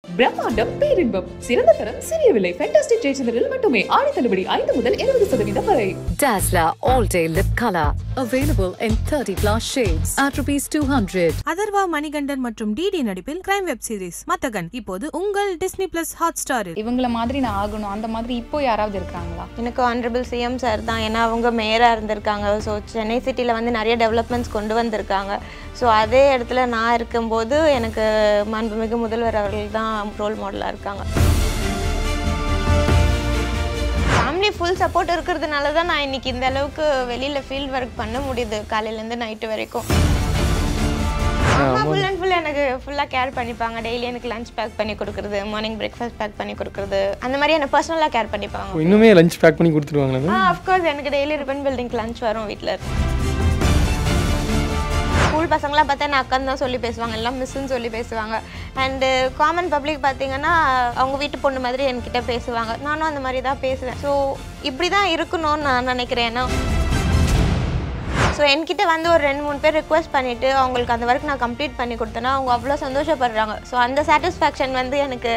பிரம்மாண்டம் பேரின்பம் சிறந்த தரம் சிறிய விலை ஃபேண்டாஸ்டிக் ஜெயச்சந்திரில் மட்டுமே ஆடி தள்ளுபடி ஐந்து முதல் இருபது சதவீதம் வரை Dazzler All Day Lip Color. Available in 30 plus shades at rupees 200. Atharva Manikandan மற்றும் டிடி நடிப்பில் கிரைம் வெப் சீரிஸ் மத்தகன் இப்போது உங்கள் டிஸ்னி பிளஸ் ஹாட் ஸ்டாரில் இவங்கள மாதிரி நான் ஆகணும் அந்த மாதிரி இப்போ யாராவது இருக்கிறாங்களா எனக்கு ஆனரபிள் சிஎம் சார் தான் ஏன்னா அவங்க மேயராக இருந்திருக்காங்க ஸோ சென்னை சிட்டியில் வந்து நிறைய டெவலப்மெண்ட்ஸ் கொண்டு வந்திருக்காங்க ஸோ அதே இடத்துல நான் இருக்கும்போது எனக்கு மாண்புமிகு முதல்வர் அவர்கள் தான் ரோல் மாடலாக இருக்காங்க ஃபேமிலி ஃபுல் சப்போர்ட் இருக்கிறதுனால தான் நான் இன்னைக்கு இந்த அளவுக்கு வெளியில் ஃபீல்ட் ஒர்க் பண்ண முடியுது காலையிலேருந்து நைட்டு வரைக்கும் அம்மா ஃபுல் அண்ட் ஃபுல் எனக்கு ஃபுல்லாக கேர் பண்ணிப்பாங்க டெய்லி எனக்கு லஞ்ச் பேக் பண்ணி கொடுக்குறது மார்னிங் பிரேக்ஃபாஸ்ட் பேக் பண்ணி கொடுக்குறது அந்த மாதிரி என்ன பர்சனலாக கேர் பண்ணிப்பாங்க இன்னுமே லஞ்ச் பேக் பண்ணி கொடுத்துருவாங்களா ஆ அஃப்கோர்ஸ் எனக்கு டெய்லி ரிப்பன் பில்டிங் லஞ்ச் வரும் வீட்டில் ஸ்கூல் பசங்களாம் பார்த்தா நான் அக்கான்னு தான் சொல்லி பேசுவாங்க எல்லாம் மிஸ்ஸுன்னு சொல்லி பேசுவாங்க அண்டு காமன் பப்ளிக் பார்த்தீங்கன்னா அவங்க வீட்டு பொண்ணு மாதிரி என்கிட்ட பேசுவாங்க நானும் அந்த மாதிரி தான் பேசுவேன் ஸோ இப்படி தான் இருக்கணும்னு நான் நினைக்கிறேன் ஏன்னா ஸோ என்கிட்ட வந்து ஒரு ரெண்டு மூணு பேர் ரிக்வெஸ்ட் பண்ணிவிட்டு அவங்களுக்கு அந்த ஒர்க் நான் கம்ப்ளீட் பண்ணி கொடுத்தேன்னா அவங்க அவ்வளோ சந்தோஷப்படுறாங்க ஸோ அந்த சாட்டிஸ்ஃபேக்ஷன் வந்து எனக்கு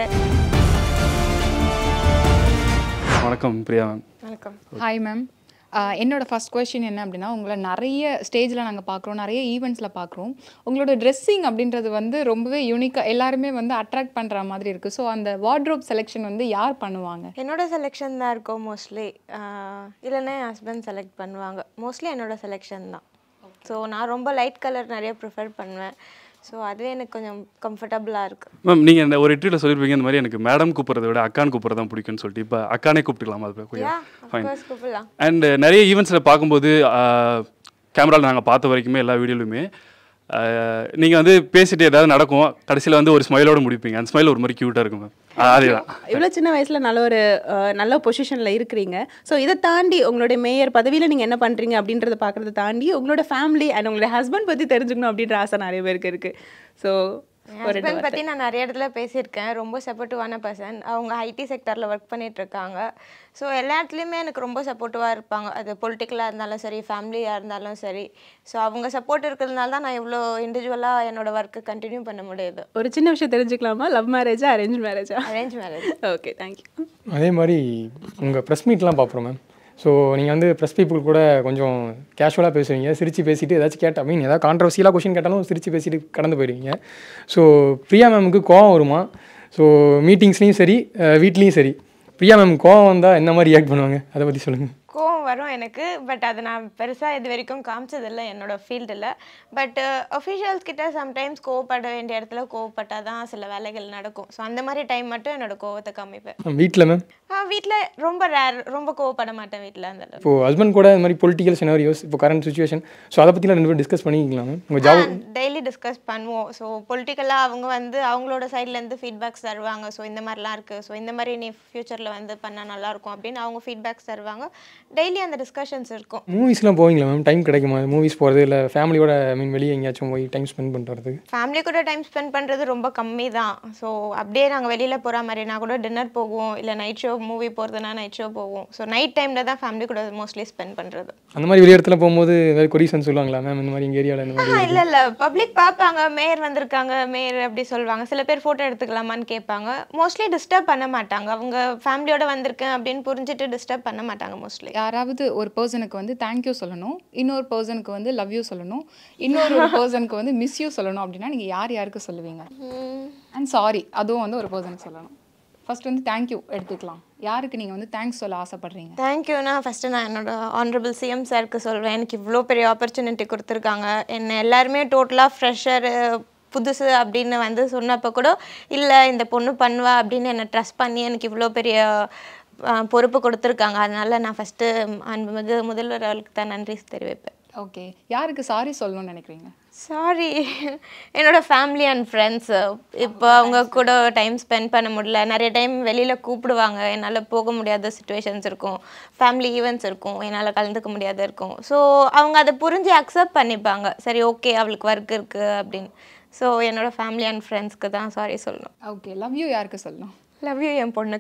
வணக்கம் பிரியா மேம் வணக்கம் ஹாய் மேம் என்னோட ஃபர்ஸ்ட் கொஸ்டின் என்ன அப்படின்னா உங்களை நிறைய ஸ்டேஜில் நாங்கள் பார்க்குறோம் நிறைய ஈவெண்ட்ஸில் பார்க்குறோம் உங்களோட ட்ரெஸ்ஸிங் அப்படின்றது வந்து ரொம்பவே யூனிக்காக எல்லாருமே வந்து அட்ராக்ட் பண்ணுற மாதிரி இருக்குது ஸோ அந்த வார்ட்ரோப் செலெக்ஷன் வந்து யார் பண்ணுவாங்க என்னோட செலெக்ஷன் தான் இருக்கும் மோஸ்ட்லி இல்லைன்னா என் ஹஸ்பண்ட் செலக்ட் பண்ணுவாங்க மோஸ்ட்லி என்னோட செலெக்ஷன் தான் ஸோ நான் ரொம்ப லைட் கலர் நிறைய ப்ரிஃபர் பண்ணுவேன் ஸோ அதுவே எனக்கு கொஞ்சம் கம்ஃபர்டபுளாக இருக்குது மேம் நீங்கள் இந்த ஒரு இன்டர்வியூவில் சொல்லியிருப்பீங்க இந்த மாதிரி எனக்கு மேடம் கூப்பிட்றத விட அக்கான்னு கூப்பிட்றது தான் பிடிக்கும்னு சொல்லிட்டு இப்போ அக்கானே கூப்பிட்டுக்கலாம் அது யா ஃபைன் அஃப்கோர்ஸ் கூப்பிடலாம் அண்ட் நிறைய ஈவெண்ட்ஸில் பார்க்கும்போது கேமராவில் நாங்கள் பார்த்த வரைக்குமே எல்லா வீடியோலுமே நீங்கள் வந்து பேசிட்டு ஏதாவது நடக்கும் கடைசியில் வந்து ஒரு ஸ்மைலோட முடிப்பீங்க அந்த ஸ்மைல் ஒரு மாதிரி க்யூட்டாக இருக்கும் மேம் அதே தான் இவ்வளோ சின்ன வயசில் நல்ல ஒரு அஹ், நல்ல பொசிஷனில் இருக்கிறீங்க ஸோ இதை தாண்டி உங்களுடைய மேயர் பதவியில் நீங்கள் என்ன பண்ணுறீங்க அப்படின்றத பார்க்குறத தாண்டி உங்களோட ஃபேமிலி அண்ட் உங்களுடைய ஹஸ்பண்ட் பற்றி தெரிஞ்சுக்கணும் அப்படின்ற ஆசை நிறைய பேருக்கு இருக்குது ஸோ என் ஹஸ்பண்ட் பற்றி நான் நிறைய இடத்துல பேசியிருக்கேன் ரொம்ப சப்போர்ட்டிவான பர்சன் அவங்க ஐடி செக்டரில் ஒர்க் பண்ணிட்டு இருக்காங்க ஸோ எல்லா இடத்துலையுமே எனக்கு ரொம்ப சப்போர்ட்டிவாக இருப்பாங்க அது பொலிட்டிக்கலாக இருந்தாலும் சரி ஃபேமிலியாக இருந்தாலும் சரி ஸோ அவங்க சப்போர்ட் இருக்கிறதுனால தான் நான் இவ்வளோ இண்டிவிஜுவலாக என்னோட ஒர்க்கை கண்டினியூ பண்ண முடியுது ஒரு சின்ன விஷயம் தெரிஞ்சுக்கலாமா லவ் மேரேஜா அரேஞ்ச் மேரேஜா அரேஞ்ச் மேரேஜ் ஓகே தேங்க்யூ அதே மாதிரி உங்கள் ப்ரெஸ் மீட்லாம் பார்க்குறோம் மேம் ஸோ நீங்கள் வந்து ப்ரெஸ் பீப்புள் கூட கொஞ்சம் கேஷுவலாக பேசுவீங்க சிரித்து பேசிட்டு ஏதாச்சும் கேட்ட மீன் ஏதாவது கான்ட்ரவர்சியலாக கொஷின் கேட்டாலும் சிரித்து பேசிட்டு கடந்து போயிடுவீங்க ஸோ பிரியா மேமுக்கு கோவம் வருமா ஸோ மீட்டிங்ஸ்லேயும் சரி அஹ், வீட்லேயும் சரி பிரியா மேம் கோவம் வந்தால் என்ன மாதிரி ரியாக்ட் பண்ணுவாங்க அதை பற்றி சொல்லுங்கள் கோவம் வரும் எனக்கு பட் அதை நான் பெருசாக இது வரைக்கும் காமிச்சதில்லை என்னோட ஃபீல்டில் பட் அஃபிஷியல்ஸ் கிட்ட சம்டைம்ஸ் கோவப்பட வேண்டிய இடத்துல கோவப்பட்டால் தான் சில வேலைகள் நடக்கும் ஸோ அந்த மாதிரி டைம் மட்டும் என்னோட கோவத்தை காமிப்பேன் வீட்டில் மேம் வீட்டில் ரொம்ப ரேர் ரொம்ப கோவப்பட மாட்டேன் வீட்டில் அந்த அளவுக்கு. இப்போது ஹஸ்பண்ட் கூட இந்த மாதிரி பொலிட்டிக்கல் சினாரியோஸ் இப்போ கரண்ட் சுச்சுவேஷன் ஸோ அதை பற்றிலாம் ரெண்டு பேரும் டிஸ்கஸ் பண்ணிக்கலாம் மேம் உங்கள் ஜாப் டெய்லி டிஸ்கஸ் பண்ணுவோம் ஸோ பொலிட்டிக்கலாக அவங்க வந்து அவங்களோட சைட்லேருந்து ஃபீட்பேக்ஸ் தருவாங்க ஸோ இந்த மாதிரிலாம் இருக்குது ஸோ இந்த மாதிரி நீ ஃப்யூச்சரில் வந்து பண்ணால் நல்லாயிருக்கும் அப்படின்னு அவங்க ஃபீட்பேக்ஸ் தருவாங்க டெய்லி அந்த டிஸ்கஷன்ஸ் இருக்கும் மூவிஸ்லாம் போவீங்களா மேம் டைம் கிடைக்குமா மூவிஸ் போகிறது இல்லை ஃபேமிலியோட ஐ மீன் வெளியே எங்கேயாச்சும் போய் டைம் ஸ்பெண்ட் பண்ணுறதுக்கு ஃபேமிலி கூட டைம் ஸ்பெண்ட் பண்ணுறது ரொம்ப கம்மி தான் ஸோ அப்படியே நாங்கள் வெளியில் போகிற மாதிரினா கூட டின்னர் போவோம் இல்லை நைட் ஷோ மூவி போகிறதுனா நைட் ஷோ போவோம் ஸோ நைட் டைமில் தான் ஃபேமிலி கூட மோஸ்ட்லி ஸ்பெண்ட் பண்ணுறது அந்த மாதிரி வெளி இடத்துல போகும்போது ஏதாவது கொரிசன் சொல்லுவாங்களா மேம் இந்த மாதிரி எங்கள் ஏரியாவில் இந்த மாதிரி இல்லை இல்லை பப்ளிக் பார்ப்பாங்க மேயர் வந்திருக்காங்க மேயர் அப்படி சொல்லுவாங்க சில பேர் ஃபோட்டோ எடுத்துக்கலாமான்னு கேட்பாங்க மோஸ்ட்லி டிஸ்டர்ப் பண்ண மாட்டாங்க அவங்க ஃபேமிலியோட வந்திருக்கேன் அப்படின்னு புரிஞ்சுட்டு டிஸ்டர்ப் பண்ண மாட்டாங்க மோஸ்ட்லி யாராவது ஒரு பர்சனுக்கு வந்து தேங்க்யூ சொல்லணும் இன்னொரு பர்சனுக்கு வந்து லவ் யூ சொல்லணும் இன்னொரு பர்சனுக்கு வந்து மிஸ் யூ சொல்லணும் அப்படின்னா நீங்கள் யார் யாருக்கு சொல்லுவீங்க அண்ட் சாரி அதுவும் வந்து ஒரு பர்சனுக்கு சொல்லணும் ஃபர்ஸ்ட் வந்து தேங்க்யூ எடுத்துக்கலாம் யாருக்கு நீங்கள் வந்து தேங்க்ஸ் சொல்ல ஆசைப்படுறீங்க தேங்க்யூண்ணா ஃபஸ்ட்டு நான் என்னோட ஆனரபிள் சிஎம் சாருக்கு சொல்வேன் எனக்கு இவ்வளோ பெரிய ஆப்பர்ச்சுனிட்டி கொடுத்துருக்காங்க என்னை எல்லாருமே டோட்டலாக ஃப்ரெஷரு புதுசு அப்படின்னு வந்து சொன்னப்போ கூட இல்லை இந்த பொண்ணு பண்ணுவா அப்படின்னு என்னை ட்ரஸ்ட் பண்ணி எனக்கு இவ்வளோ பெரிய அஹ், பொறுப்பு கொடுத்துருக்காங்க அதனால நான் ஃபஸ்ட்டு அன்புமிகு முதல்வர் அவர்களுக்கு தான் நன்றி தெரிவிப்பேன் ஓகே யாருக்கு சாரி சொல்லணும்னு நினைக்கிறீங்க சாரி என்னோட ஃபேமிலி அண்ட் ஃப்ரெண்ட்ஸு இப்போ அவங்க கூட டைம் ஸ்பெண்ட் பண்ண முடியல நிறைய டைம் வெளியில் கூப்பிடுவாங்க என்னால் போக முடியாத சுச்சுவேஷன்ஸ் இருக்கும் ஃபேமிலி ஈவெண்ட்ஸ் இருக்கும் என்னால் கலந்துக்க முடியாத இருக்கும் ஸோ அவங்க அதை புரிஞ்சு அக்செப்ட் பண்ணிப்பாங்க சரி ஓகே அவளுக்கு ஒர்க் இருக்குது அப்படின்னு ஸோ என்னோட ஃபேமிலி அண்ட் ஃப்ரெண்ட்ஸ்க்கு தான் சாரி சொல்லணும் ஓகே லவ் யூ யாருக்கு சொல்லணும் லவ் யூ என் பொண்ணுக்கு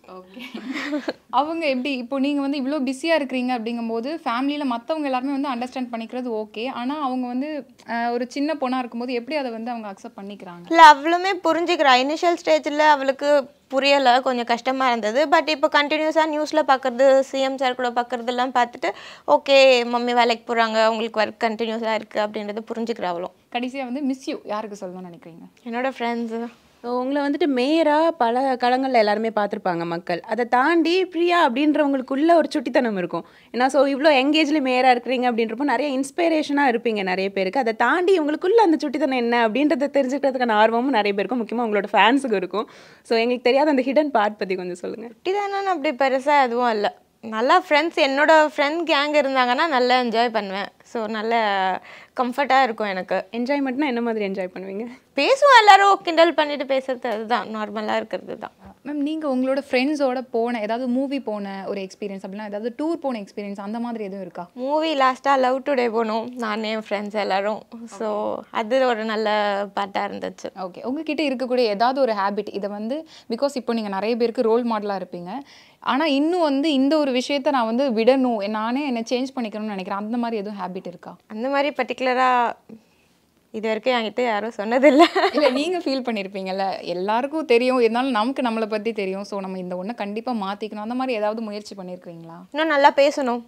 ஓகே அவங்க எப்படி இப்போ நீங்கள் வந்து இவ்வளோ பிஸியாக இருக்கிறீங்க அப்படிங்கும்போது ஃபேமிலியில் மற்றவங்க எல்லாருமே வந்து அண்டர்ஸ்டாண்ட் பண்ணிக்கிறது ஓகே ஆனால் அவங்க வந்து அஹ், ஒரு சின்ன பொண்ணாக இருக்கும்போது எப்படி அதை வந்து அவங்க அக்செப்ட் பண்ணிக்கிறாங்க இல்லை அவளுமே புரிஞ்சுக்கிறா இனிஷியல் ஸ்டேஜில் அவளுக்கு புரியலை கொஞ்சம் கஷ்டமாக இருந்தது பட் இப்போ கண்டினியூஸாக நியூஸில் பார்க்குறது சிஎம் சார் கூட பார்க்குறதெல்லாம் பார்த்துட்டு ஓகே மம்மி வேலைக்கு போகிறாங்க அவங்களுக்கு ஒர்க் கண்டினியூஸாக இருக்குது அப்படின்றது புரிஞ்சுக்கிறா அவளும் கடைசியாக வந்து மிஸ் யூ யாருக்கு சொல்லணும்னு நினைக்கிறீங்க என்னோட ஃப்ரெண்ட்ஸு ஸோ உங்களை வந்துட்டு மேயராக பல களங்களில் எல்லாருமே பார்த்துருப்பாங்க மக்கள் அதை தாண்டி பிரியா அப்படின்றவங்களுக்குள்ள ஒரு சுட்டித்தனம் இருக்கும் ஏன்னா ஸோ இவ்வளோ எங்கேஜ்ல மேயராக இருக்கிறீங்க அப்படின்றப்போ நிறைய இன்ஸ்பிரேஷனாக இருப்பீங்க நிறைய பேருக்கு அதை தாண்டி உங்களுக்குள்ள அந்த சுட்டித்தனம் என்ன அப்படின்றத தெரிஞ்சுக்கிறதுக்கான ஆர்வமும் நிறைய பேருக்கும் முக்கியமாக உங்களோட ஃபேன்ஸுக்கு இருக்கும் ஸோ எங்களுக்கு தெரியாத அந்த ஹிடன் பார்ட் பற்றி கொஞ்சம் சொல்லுங்கள் குட்டிதானு அப்படி பெருசாக எதுவும் இல்லை நல்லா ஃப்ரெண்ட்ஸ் என்னோட ஃப்ரெண்ட் கேங் இருந்தாங்கன்னா நல்லா என்ஜாய் பண்ணுவேன் ஸோ நல்ல கம்ஃபர்ட்டாக இருக்கும் எனக்கு என்ஜாய்மெண்ட்னா என்ன மாதிரி என்ஜாய் பண்ணுவீங்க பேசுவோம் எல்லாரும் கிண்டல் பண்ணிட்டு பேசுறது அதுதான் நார்மலாக இருக்கிறது தான் மேம் நீங்கள் உங்களோட ஃப்ரெண்ட்ஸோட போன ஏதாவது மூவி போன ஒரு எக்ஸ்பீரியன்ஸ் அப்படின்னா ஏதாவது டூர் போன எக்ஸ்பீரியன்ஸ் அந்த மாதிரி எதுவும் இருக்கா மூவி லாஸ்ட்டாக லவ் டுடே போனோம் நானே என் ஃப்ரெண்ட்ஸ் எல்லாரும் ஸோ அது ஒரு நல்ல பாட்டாக இருந்துச்சு ஓகே உங்ககிட்ட இருக்கக்கூடிய ஏதாவது ஒரு ஹேபிட் இதை வந்து பிகாஸ் இப்போ நீங்கள் நிறைய பேருக்கு ரோல் மாடலாக இருப்பீங்க ஆனால் இன்னும் வந்து இந்த ஒரு விஷயத்த நான் வந்து விடணும் நானே என்னை சேஞ்ச் பண்ணிக்கணும்னு நினைக்கிறேன் அந்த மாதிரி எதுவும் ஹேபிட் இருக்கா அந்த மாதிரி பர்டிகுலராக இது வரைக்கும் என்கிட்ட யாரும் சொன்னதில்லை இல்லை நீங்கள் ஃபீல் பண்ணியிருப்பீங்கல்ல எல்லாருக்கும் தெரியும் இருந்தாலும் நமக்கு நம்மளை பற்றி தெரியும் ஸோ நம்ம இந்த ஒன்றை கண்டிப்பாக மாற்றிக்கணும் அந்த மாதிரி ஏதாவது முயற்சி பண்ணியிருக்கீங்களா இன்னும் நல்லா பேசணும்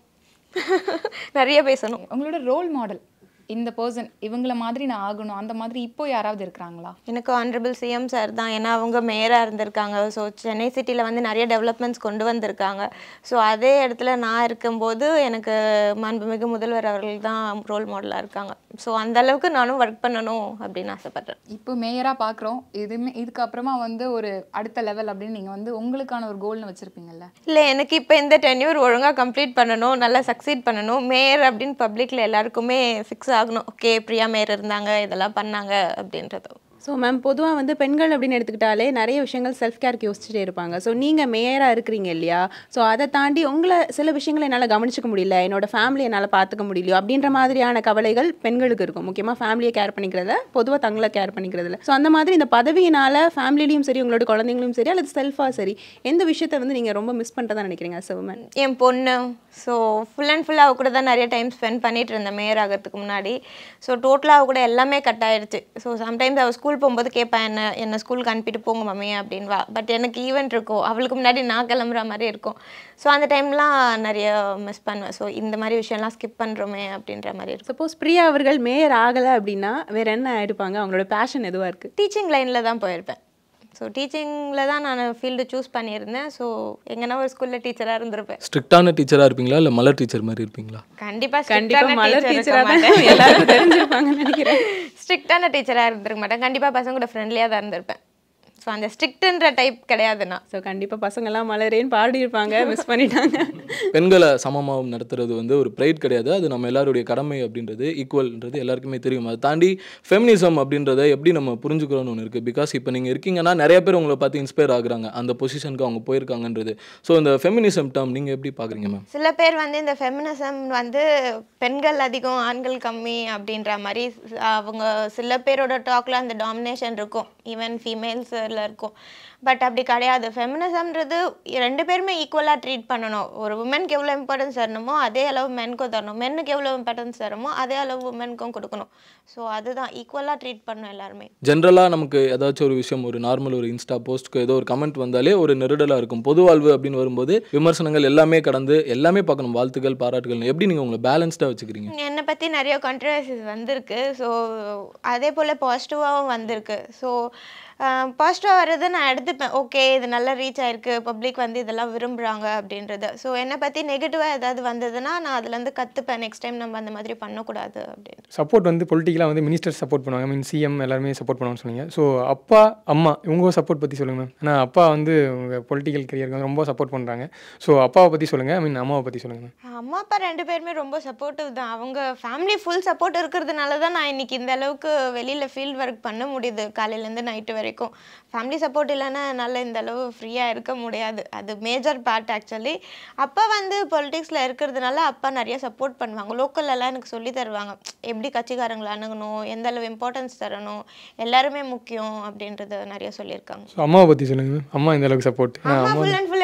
நிறைய பேசணும் உங்களோட ரோல் மாடல் இந்த பர்சன் இவங்கள மாதிரி நான் ஆகணும் அந்த மாதிரி இப்போ யாராவது இருக்கிறாங்களா எனக்கு ஆனரபிள் சிஎம் சார் தான் ஏன்னா அவங்க மேயராக இருந்திருக்காங்க ஸோ சென்னை சிட்டியில் வந்து நிறைய டெவலப்மெண்ட்ஸ் கொண்டு வந்திருக்காங்க ஸோ அதே இடத்துல நான் இருக்கும்போது எனக்கு மாண்புமிகு முதல்வர் அவர்கள் தான் ரோல் மாடலாக இருக்காங்க ஸோ அந்த அளவுக்கு நானும் ஒர்க் பண்ணணும் அப்படின்னு ஆசைப்பட்றேன் இப்போ மேயராக பார்க்குறோம் இதுமே இதுக்கப்புறமா வந்து ஒரு அடுத்த லெவல் அப்படின்னு நீங்கள் வந்து உங்களுக்கான ஒரு கோல்னு வச்சுருப்பீங்கல்ல இல்லை எனக்கு இப்போ இந்த டென்யூர் ஒழுங்காக கம்ப்ளீட் பண்ணணும் நல்லா சக்சீட் பண்ணணும் மேயர் அப்படின்னு பப்ளிக்கில் எல்லாருக்குமே ஃபிக்ஸ் ஆகணும் ஓகே பிரியா மேயர் இருந்தாங்க இதெல்லாம் பண்ணாங்க அப்படின்றது ஸோ மேம் பொதுவாக வந்து பெண்கள் அப்படின்னு எடுத்துக்கிட்டாலே நிறைய விஷயங்கள் செல்ஃப் கேருக்கு யோசிச்சுட்டே இருப்பாங்க ஸோ நீங்கள் மேயராக இருக்கிறீங்க இல்லையா ஸோ அதை தாண்டி உங்களை சில விஷயங்களை என்னால் கவனிச்சிக்க முடியல என்னோட ஃபேமிலி என்னால் பார்த்துக்க முடியலையோ அப்படின்ற மாதிரியான கவலைகள் பெண்களுக்கு இருக்கும் முக்கியமாக ஃபேமிலியை கேர் பண்ணிக்கிறதுல பொதுவாக தங்களை கேர் பண்ணிக்கிறதுல ஸோ அந்த மாதிரி இந்த பதவியினால் ஃபேமிலிலையும் சரி உங்களோட குழந்தைங்களும் சரி அல்லது செல்ஃபாக சரி எந்த விஷயத்தை வந்து நீங்கள் ரொம்ப மிஸ் பண்ணுறதா நினைக்கிறீங்க சிவமன் என் பொண்ணு ஸோ ஃபுல் அண்ட் ஃபுல்லாக அவ கூட தான் நிறைய டைம் ஸ்பெண்ட் பண்ணிட்டு இருந்தேன் மேயர் ஆகிறதுக்கு முன்னாடி ஸோ டோட்டலாக அவ கூட எல்லாமே கட் ஆயிடுச்சு ஸோ சம்டைம்ஸ் அவள் ஸ்கூல் போகும்போது கேட்பேன் என்ன என்ன ஸ்கூலுக்கு அனுப்பிட்டு போங்க மம்மி அப்படின்வா பட் எனக்கு ஈவெண்ட் இருக்கும் அவளுக்கு முன்னாடி நான் கிளம்புற மாதிரி இருக்கும் ஸோ அந்த டைம்லாம் நிறைய மிஸ் பண்ணுவேன் ஸோ இந்த மாதிரி விஷயம்லாம் ஸ்கிப் பண்ணுறோமே அப்படின்ற மாதிரி இருக்கும் சப்போஸ் பிரியா அவர்கள் மேயர் ஆகலை அப்படின்னா வேற என்ன ஆயிடுப்பாங்க அவங்களோட பேஷன் எதுவாக இருக்குது டீச்சிங் லைனில் தான் போயிருப்பேன் ஸோ டீச்சிங்கில் தான் நான் ஃபீல்டு சூஸ் பண்ணியிருந்தேன் ஸோ எங்கன்னா ஒரு ஸ்கூலில் டீச்சராக இருந்திருப்பேன் ஸ்ட்ரிக்டான டீச்சராக இருப்பீங்களா இல்லை மலர் டீச்சர் மாதிரி இருப்பீங்களா கண்டிப்பாக கண்டிப்பா மலர் டீச்சரா தான் எல்லாருக்கும் தெரிஞ்சிருப்பாங்கன்னு நினைக்கிறேன் ஸ்ட்ரிக்டான டீச்சராக இருந்திருக்க மாட்டேன் கண்டிப்பாக பசங்க கூட ஃப்ரெண்ட்லியாக தான் இருந்திருப்பேன் ஸோ அந்த ஸ்ட்ரிக்ட்ன்ற டைப் கிடையாது நான் ஸோ கண்டிப்பா பசங்க எல்லாம் மலரேன்னு பாடி இருப்பாங்க மிஸ் பண்ணிட்டாங்க பெண்களை சமமாக நடத்துறது வந்து ஒரு ப்ரைட் கிடையாது அது நம்ம எல்லாருடைய கடமை அப்படின்றது ஈக்குவல்ன்றது எல்லாருக்குமே தெரியும் அதை தாண்டி ஃபெமினிசம் அப்படின்றத எப்படி நம்ம புரிஞ்சுக்கிறோம்னு ஒன்று இருக்குது பிகாஸ் இப்போ நீங்கள் இருக்கீங்கன்னா நிறைய பேர் உங்களை பார்த்து இன்ஸ்பயர் ஆகுறாங்க அந்த பொசிஷனுக்கு அவங்க போயிருக்காங்கன்றது ஸோ இந்த ஃபெமினிசம் டேர்ம் நீங்கள் எப்படி பார்க்குறீங்க மேம் சில பேர் வந்து இந்த ஃபெமினிசம் வந்து பெண்கள் அதிகம் ஆண்கள் கம்மி அப்படின்ற மாதிரி ஸ்- அவங்க சில பேரோட டாக்ல அந்த டாமினேஷன் இருக்கும் ஈவன் ஃபீமேல்ஸில் இருக்கும் பட் அப்படி கிடையாது ஃபெமினிசம்ன்றது ரெண்டு பேருமே ஈக்குவலாக ட்ரீட் பண்ணணும் ஒரு உமனுக்கு எவ்வளோ இம்பார்ட்டன்ஸ் தரணுமோ அதே அளவு மென்க்கும் தரணும் மென்னுக்கு எவ்வளோ இம்பார்ட்டன்ஸ் தரமோ அதே அளவு உமனுக்கும் கொடுக்கணும் ஸோ அதுதான் ஈக்குவலாக ட்ரீட் பண்ணணும் எல்லாருமே ஜென்ரலாக நமக்கு ஏதாச்சும் ஒரு விஷயம் ஒரு நார்மல் ஒரு இன்ஸ்டா போஸ்ட்க்கு ஏதோ ஒரு கமெண்ட் வந்தாலே ஒரு நெருடலாக இருக்கும் பொது வாழ்வு அப்படின்னு வரும்போது விமர்சனங்கள் எல்லாமே கடந்து எல்லாமே பார்க்கணும் வாழ்த்துக்கள் பாராட்டுகள் எப்படி நீங்கள் உங்களை பேலன்ஸ்டாக வச்சுக்கிறீங்க என்னை பற்றி நிறைய கான்ட்ரவர்சிஸ் வந்திருக்கு ஸோ அதே போல் பாசிட்டிவாகவும் வந்திருக்கு ஸோ பாசிட்டிவாக வர்றது நான் எடுத்துப்பேன் ஓகே இது நல்லா ரீச் ஆயிருக்கு பப்ளிக் வந்து இதெல்லாம் விரும்புகிறாங்க அப்படின்றது ஸோ என்னை பற்றி நெகட்டிவாக ஏதாவது வந்ததுன்னா நான் அதுலேருந்து கற்றுப்பேன் நெக்ஸ்ட் டைம் நம்ம அந்த மாதிரி பண்ணக்கூடாது அப்படின்னு சப்போர்ட் வந்து பொலிட்டிக்கலாக வந்து மினிஸ்டர் சப்போர்ட் பண்ணுவாங்க மீன் சிஎம் எல்லாருமே சப்போர்ட் பண்ணுவாங்கன்னு சொன்னீங்க ஸோ அப்பா அம்மா இவங்க சப்போர்ட் பற்றி சொல்லுங்கள் மேம் ஏன்னா அப்பா வந்து உங்கள் பொலிட்டிக்கல் கரியருக்கு ரொம்ப சப்போர்ட் பண்ணுறாங்க ஸோ அப்பாவை பற்றி சொல்லுங்கள் ஐ மீன் அம்மாவை பற்றி சொல்லுங்கள் மேம் அம்மா அப்பா ரெண்டு பேருமே ரொம்ப சப்போர்ட்டிவ் தான் அவங்க ஃபேமிலி ஃபுல் சப்போர்ட் இருக்கிறதுனால தான் நான் இன்னைக்கு இந்த அளவுக்கு வெளியில் ஃபீல்ட் ஒர்க் பண்ண முடியுது காலையிலேருந்து நைட்டு வரைக்கும் ஃபேமிலி சப்போர்ட் இல்லைன்னா என்னால் இந்த அளவு ஃப்ரீயாக இருக்க முடியாது அது மேஜர் பார்ட் ஆக்சுவலி அப்பா வந்து பொலிட்டிக்ஸில் இருக்கிறதுனால அப்பா நிறைய சப்போர்ட் பண்ணுவாங்க லோக்கல்லலாம் எனக்கு சொல்லி தருவாங்க எப்படி கட்சிக்காரங்களை அணுகணும் எந்த அளவு இம்பார்ட்டன்ஸ் தரணும் எல்லாருமே முக்கியம் அப்படின்றத நிறைய சொல்லியிருக்காங்க ஸோ அம்மாவை பற்றி சொல்லுங்கள் மேம் அம்மா இந்த அளவுக்கு சப்போர்ட் ஏன்னா அம்மா அம்மா ஃபுல் அண்ட் ஃபுல்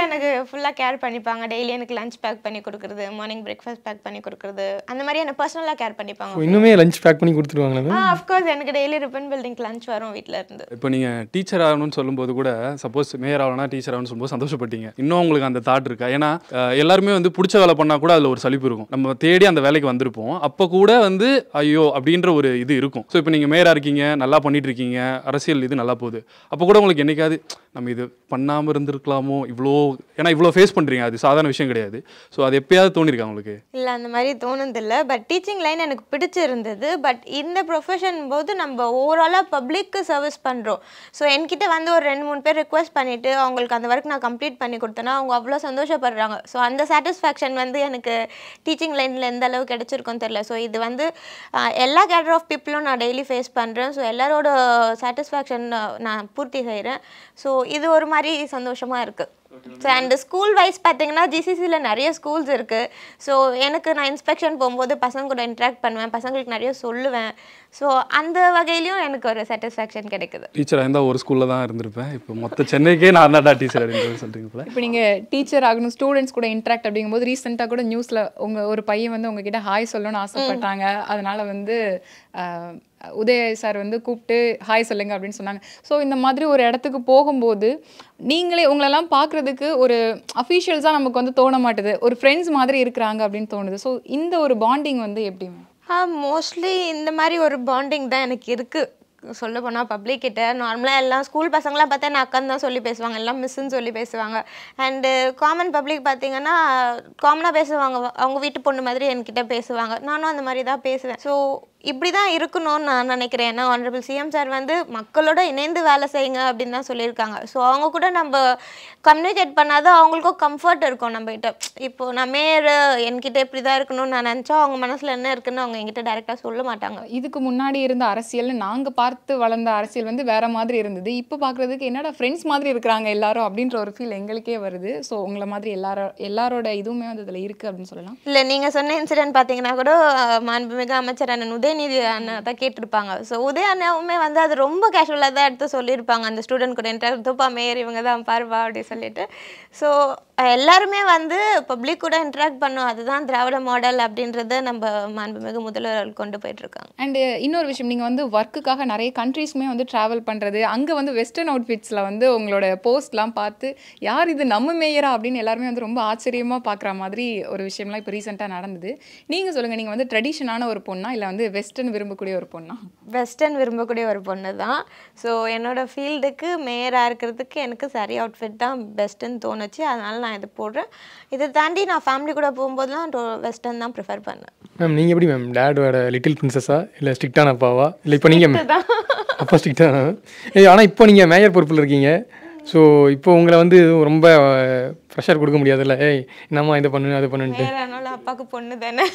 எனக்கு ஃபுல்லாக கேர் பண்ணிப்பாங்க டெய்லி எனக்கு லஞ்ச் பேக் பண்ணி கொடுக்குறது மார்னிங் பிரேக்ஃபாஸ்ட் பேக் பண்ணி கொடுக்குறது அந்த மாதிரி என்ன பர்சனலாக கேர் ஸோ பண்ணிப்பாங்க இன்னுமே லஞ்ச் பேக் பண்ணி கொடுத்துருவாங்களா ஆ மேம் அஃப்கோர்ஸ் எனக்கு டெய்லி ரிப்பன் பில்டிங் லஞ்ச் வரும் வீட்டில் இருந்து இப்போ நீங்கள் டீச்சர் ஆகணும்னு சொல்லும்போது கூட சப்போஸ் மேயர் ஆகணும்னா டீச்சர் ஆகணும்னு சொல்லும்போது சந்தோஷப்பட்டீங்க இன்னும் உங்களுக்கு அந்த தாட் இருக்கா ஏன்னா அஹ், எல்லாருமே வந்து பிடிச்ச வேலை பண்ணால் கூட அதில் ஒரு சலிப்பு இருக்கும் நம்ம தேடி அந்த வேலைக்கு வந்திருப்போம் அப்போ கூட வந்து ஐயோ அப்படின்ற ஒரு இது இருக்கும் ஸோ இப்போ நீங்கள் மேயராக இருக்கீங்க நல்லா பண்ணிட்டு இருக்கீங்க அரசியல் இது நல்லா போகுது அப்போ கூட உங்களுக்கு என்னைக்காவது நம்ம இது பண்ணாமல் இருந்திருக்கலாமோ இவ்வளோ ஏன்னா இவ்வளோ ஃபேஸ் பண்ணுறீங்க அது சாதாரண விஷயம் கிடையாது ஸோ அது எப்பயாவது தோணிருக்கா உங்களுக்கு இல்லை அந்த மாதிரி தோணுதில்லை பட் டீச்சிங் லைன் எனக்கு பிடிச்சிருந்தது பட் இந்த ப்ரொஃபஷன் போது நம்ம ஓவராலாக பப்ளிக்கு சர்வீஸ் பண்ணுறோம் ஸோ என்கிட்ட வந்து ஒரு ரெண்டு மூணு பேர் ரிக்வெஸ்ட் பண்ணிவிட்டு அவங்களுக்கு அந்த ஒர்க் நான் கம்ப்ளீட் பண்ணி கொடுத்தேன்னா அவங்க அவ்வளோ சந்தோஷப்படுறாங்க ஸோ அந்த சாட்டிஸ்ஃபேக்ஷன் வந்து எனக்கு டீச்சிங் லைனில் எந்த அளவு கிடைச்சிருக்கும் தெரில ஸோ இது வந்து ஆஹ், எல்லா கேடர் ஆஃப் பீப்புளும் நான் டெய்லி ஃபேஸ் பண்ணுறேன் ஸோ எல்லாரோட சாட்டிஸ்ஃபேக்ஷன் நான் பூர்த்தி செய்கிறேன் ஸோ இது ஒரு மாதிரி சந்தோஷமாக இருக்குது ஸோ அண்ட் ஸ்கூல் வைஸ் பார்த்தீங்கன்னா ஜிசிசியில் நிறைய ஸ்கூல்ஸ் இருக்குது ஸோ எனக்கு நான் இன்ஸ்பெக்ஷன் போகும்போது பசங்க கூட இன்ட்ராக்ட் பண்ணுவேன் பசங்களுக்கு நிறைய சொல்லுவேன் ஸோ அந்த வகையிலையும் எனக்கு ஒரு சாட்டிஸ்ஃபேக்ஷன் கிடைக்குது டீச்சராக இருந்தால் ஒரு ஸ்கூலில் தான் இருந்திருப்பேன் இப்போ மொத்த சென்னைக்கே நான் தான்டா டீச்சர் அப்படின்னு சொல்கிறீங்க போல இப்போ நீங்கள் டீச்சர் ஆகணும் ஸ்டூடெண்ட்ஸ் கூட இன்ட்ராக்ட் அப்படிங்கும்போது ரீசெண்டாக கூட நியூஸில் உங்கள் ஒரு பையன் வந்து உங்ககிட்ட ஹாய் சொல்லணும்னு ஆசைப்பட்டாங்க அதனால வந்து ஆஹ், உதய சார் வந்து கூப்பிட்டு ஹாய் சொல்லுங்க அப்படின்னு சொன்னாங்க ஸோ இந்த மாதிரி ஒரு இடத்துக்கு போகும்போது நீங்களே உங்களெல்லாம் பார்க்குறதுக்கு ஒரு அஃபீஷியல்ஸாக நமக்கு வந்து தோண மாட்டுது ஒரு ஃப்ரெண்ட்ஸ் மாதிரி இருக்கிறாங்க அப்படின்னு தோணுது ஸோ இந்த ஒரு பாண்டிங் வந்து எப்படி ma'am? ஆ மோஸ்ட்லி இந்த மாதிரி ஒரு பாண்டிங் தான் எனக்கு இருக்குது சொல்ல போனால் பப்ளிக் கிட்ட நார்மலாக எல்லாம் ஸ்கூல் பசங்களாம் பார்த்தா நான் அக்கன்னு தான் சொல்லி பேசுவாங்க எல்லாம் மிஸ்ஸுன்னு சொல்லி பேசுவாங்க அண்டு காமன் பப்ளிக் பார்த்தீங்கன்னா காமனாக பேசுவாங்க அவங்க வீட்டு பொண்ணு மாதிரி என்கிட்ட பேசுவாங்க நானும் அந்த மாதிரி தான் பேசுவேன் ஸோ இப்படி தான் இருக்கணும்னு நான் நினைக்கிறேன் ஏன்னா ஆனரபிள் சிஎம் சார் வந்து மக்களோட இணைந்து வேலை செய்யுங்க அப்படின்னு தான் சொல்லியிருக்காங்க ஸோ அவங்க கூட நம்ம கம்யூனிகேட் பண்ணாதான் அவங்களுக்கும் கம்ஃபர்ட் இருக்கும் நம்ம கிட்ட இப்போ நான் மேயர் என்கிட்ட இப்படி தான் இருக்கணும்னு நான் நினச்சா அவங்க மனசில் என்ன இருக்குன்னு அவங்க என்கிட்ட டைரெக்டாக சொல்ல மாட்டாங்க இதுக்கு முன்னாடி இருந்த அரசியல் நாங்கள் பார்த்து வளர்ந்த அரசியல் வந்து வேற மாதிரி இருந்தது இப்போ பார்க்குறதுக்கு என்னடா ஃப்ரெண்ட்ஸ் மாதிரி இருக்கிறாங்க எல்லாரும் அப்படின்ற ஒரு ஃபீல் எங்களுக்கே வருது ஸோ உங்களை மாதிரி எல்லாரோ எல்லாரோட இதுவுமே வந்து இதில் இருக்குது அப்படின்னு சொல்லலாம் இல்லை நீங்கள் சொன்ன இன்சிடென்ட் பார்த்தீங்கன்னா கூட அஹ், மாண்புமிகு அமைச்சர் அண்ணன் உதயநிதி அண்ணன் தான் கேட்டிருப்பாங்க ஸோ உதய அண்ணாவுமே வந்து அது ரொம்ப கேஷுவலாக தான் எடுத்து சொல்லியிருப்பாங்க அந்த ஸ்டூடெண்ட் கூட இன்ட்ராக்ட் தூப்பா மேயர் இவங்க தான் பாருவா அப்படின்னு சொல்லிட்டு ஸோ எல்லாருமே வந்து பப்ளிக் கூட இன்ட்ராக்ட் பண்ணும் அதுதான் திராவிட மாடல் அப்படின்றத நம்ம மாண்புமிகு முதல்வர் கொண்டு போயிட்டு இருக்காங்க அண்டு இன்னொரு விஷயம் நீங்கள் வந்து ஒர்க்குக்காக நிறைய கண்ட்ரீஸ்மே வந்து ட்ராவல் பண்ணுறது அங்கே வந்து வெஸ்டர்ன் அவுட்ஃபிட்ஸில் வந்து உங்களோட போஸ்ட்லாம் பார்த்து யார் இது நம்ம மேயரா அப்படின்னு எல்லாருமே வந்து ரொம்ப ஆச்சரியமாக பார்க்குற மாதிரி ஒரு விஷயம்லாம் இப்போ ரீசெண்டாக நடந்தது நீங்கள் சொல்லுங்கள் நீங்கள் வந்து ட்ரெடிஷனான ஒரு பொண்ணா இல்லை வந்து வெஸ்டர்ன் விரும்பக்கூடிய ஒரு பொண்ணா வெஸ்டர்ன் விரும்பக்கூடிய ஒரு பொண்ணு தான் ஸோ என்னோட ஃபீல்டுக்கு மேயராக இருக்கிறதுக்கு எனக்கு சரி அவுட்ஃபிட் தான் பெஸ்ட்டுன்னு தோணுச்சு அதனால நான் இது போடுறேன் இதை தாண்டி நான் ஃபேமிலி கூட போகும்போதெல்லாம் வெஸ்டர்ன் தான் ப்ரிஃபர் பண்ணேன் மேம் நீங்கள் எப்படி மேம் டேடோட லிட்டில் பிரின்சஸா இல்லை ஸ்ட்ரிக்டான அப்பாவா இல்லை இப்போ நீங்கள் அப்பா ஸ்ட்ரிக்டான ஏய் ஆனால் இப்போ நீங்கள் மேயர் பொறுப்பில் இருக்கீங்க ஸோ இப்போ உங்களை வந்து எதுவும் ரொம்ப ப்ரெஷர் கொடுக்க முடியாதுல்ல ஏய் என்னம்மா இதை பண்ணு அதை பண்ணுன்ட்டு மேயரானாலும் அப்பாவுக்கு பொண்ணு தானே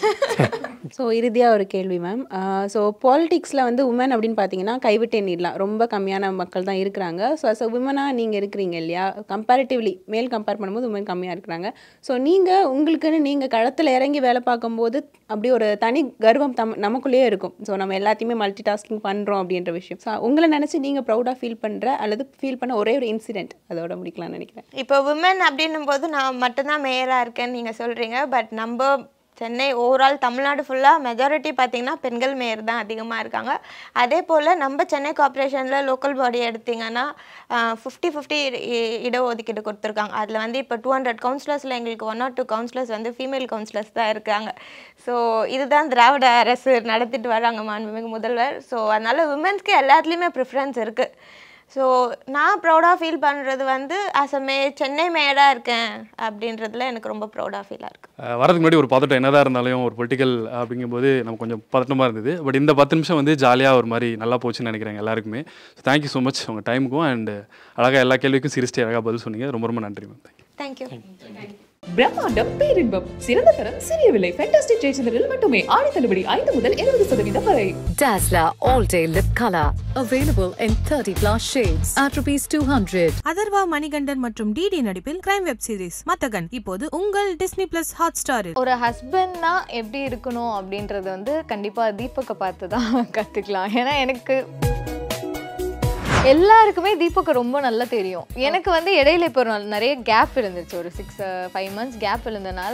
ஸோ இறுதியாக ஒரு கேள்வி மேம் ஸோ பாலிடிக்ஸில் வந்து உமன் அப்படின்னு பார்த்தீங்கன்னா கைவிட்டு எண்ணிடலாம் ரொம்ப கம்மியான மக்கள் தான் இருக்கிறாங்க ஸோ அஸ் உமனாக நீங்கள் இருக்கிறீங்க இல்லையா கம்பேரிட்டிவ்லி மேல் கம்பேர் பண்ணும்போது உமன் கம்மியாக இருக்கிறாங்க ஸோ நீங்கள் உங்களுக்குன்னு நீங்கள் களத்தில் இறங்கி வேலை பார்க்கும்போது அப்படி ஒரு தனி கர்வம் தம் நமக்குள்ளேயே இருக்கும் ஸோ நம்ம எல்லாத்தையுமே மல்டி டாஸ்கிங் பண்ணுறோம் அப்படின்ற விஷயம் ஸோ உங்களை நினச்சி நீங்கள் ப்ரௌடாக ஃபீல் பண்ணுற அல்லது ஃபீல் பண்ண ஒரே ஒரு இன்சிடென்ட் அதோட முடிக்கலாம்னு நினைக்கிறேன் இப்போ விமன் அப்படின்னும் போது நான் மட்டும்தான் மேயராக இருக்கேன்னு நீங்கள் சொல்கிறீங்க பட் நம்ம சென்னை ஓவரால் தமிழ்நாடு ஃபுல்லாக மெஜாரிட்டி பார்த்தீங்கன்னா பெண்கள் மேயர் தான் அதிகமாக இருக்காங்க அதே போல் நம்ம சென்னை கார்ப்பரேஷனில் லோக்கல் பாடி எடுத்திங்கன்னா ஃபிஃப்டி ஃபிஃப்டி இடஒதுக்கீடு கொடுத்துருக்காங்க அதில் வந்து இப்போ டூ ஹண்ட்ரட் கவுன்சிலர்ஸில் எங்களுக்கு ஒன் ஆர் டூ கவுன்சிலர்ஸ் வந்து ஃபீமேல் கவுன்சிலர்ஸ் தான் இருக்காங்க ஸோ இதுதான் திராவிட அரசு நடத்திட்டு வராங்க மாண்புமிகு முதல்வர் ஸோ அதனால் விமென்ஸ்க்கு எல்லாத்துலேயுமே ப்ரிஃபரன்ஸ் இருக்குது ஸோ நான் ப்ரௌடாக ஃபீல் பண்ணுறது வந்து ஆஸ் அ மே சென்னை மேயராக இருக்கேன் அப்படின்றதுல எனக்கு ரொம்ப ப்ரௌடாக ஃபீலாக இருக்குது அஹ் வரதுக்கு முன்னாடி ஒரு பதட்டம் என்னதான் இருந்தாலும் ஒரு பொலிட்டிக்கல் அப்படிங்கும்போது நமக்கு கொஞ்சம் பதட்டமாக இருந்தது பட் இந்த பத்து நிமிஷம் வந்து ஜாலியாக ஒரு மாதிரி நல்லா போச்சுன்னு நினைக்கிறேன் எல்லாருக்குமே தேங்க்யூ ஸோ மச் உங்கள் டைமுக்கும் அண்ட் அழகாக எல்லா கேள்விக்கும் சிரிச்சிட்டு அழகாக பதில் சொன்னீங்க ரொம்ப ரொம்ப நன்றி மேம் தேங்க்யூ பிரம்மாண்டம் பேரின்பம் சிறந்த தரம் சிறிய விலை ஃபேண்டாஸ்டிக் ஜெயச்சந்திரில் மட்டுமே ஆடி தள்ளுபடி ஐந்து முதல் இருபது சதவீதம் வரை Dazzler All Day Lip Color. Available in 30 plus shades at rupees 200. Atharva Manikandan மற்றும் டிடி நடிப்பில் கிரைம் வெப் சீரிஸ் மத்தகன் இப்போது உங்கள் டிஸ்னி பிளஸ் ஹாட் ஸ்டாரில் ஒரு ஹஸ்பண்ட்னா எப்படி இருக்கணும் அப்படின்றது வந்து கண்டிப்பாக தீபக்கை பார்த்து தான் கற்றுக்கலாம் ஏன்னா எனக்கு எல்லாருக்குமே தீபக் ரொம்ப நல்லா தெரியும் எனக்கு வந்து இடையில இப்போ ஒரு நிறைய கேப் இருந்துச்சு ஒரு சிக்ஸ் ஃபைவ் மந்த்ஸ் கேப் இருந்தனால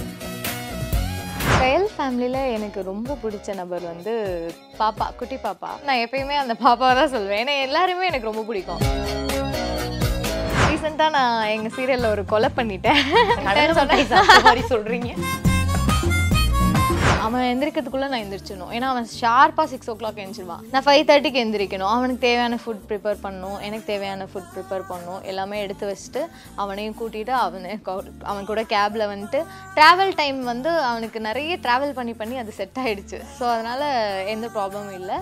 கயல் ஃபேமிலியில் எனக்கு ரொம்ப பிடிச்ச நபர் வந்து பாப்பா குட்டி பாப்பா நான் எப்பயுமே அந்த பாப்பாவை தான் சொல்லுவேன் ஏன்னா எல்லாருமே எனக்கு ரொம்ப பிடிக்கும் ரீசெண்டாக நான் எங்கள் சீரியலில் ஒரு கொலை பண்ணிட்டேன் மாதிரி சொல்றீங்க அவன் எந்திரிக்கிறதுக்குள்ளே நான் எந்திரிச்சிடணும் ஏன்னா அவன் ஷார்ப்பாக சிக்ஸ் ஓ கிளாக் எழுந்திருவான் நான் ஃபைவ் தேர்ட்டிக்கு எந்திரிக்கணும் அவனுக்கு தேவையான ஃபுட் ப்ரிப்பேர் பண்ணணும் எனக்கு தேவையான ஃபுட் ப்ரிப்பேர் பண்ணணும் எல்லாமே எடுத்து வச்சுட்டு அவனையும் கூட்டிகிட்டு அவனை கோ- அவன் கூட கேபில் வந்துட்டு ட்ராவல் டைம் வந்து அவனுக்கு நிறைய ட்ராவல் பண்ணி பண்ணி அது செட் ஆயிடுச்சு ஸோ அதனால் எந்த ப்ராப்ளமும் இல்லை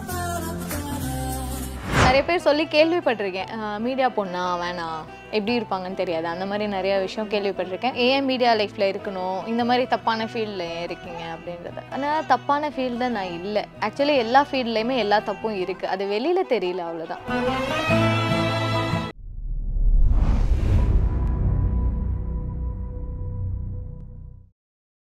நிறைய பேர் சொல்லி கேள்விப்பட்டிருக்கேன் மீடியா பொண்ணா வேணாம் எப்படி இருப்பாங்கன்னு தெரியாது அந்த மாதிரி நிறைய விஷயம் கேள்விப்பட்டிருக்கேன் ஏன் மீடியா லைஃப்பில் இருக்கணும் இந்த மாதிரி தப்பான ஃபீல்டில் இருக்கீங்க அப்படின்றது ஆனால் தப்பான ஃபீல்டில் நான் இல்லை ஆக்சுவலி எல்லா ஃபீல்ட்லேயுமே எல்லா தப்பும் இருக்குது அது வெளியில் தெரியல அவ்வளோதான்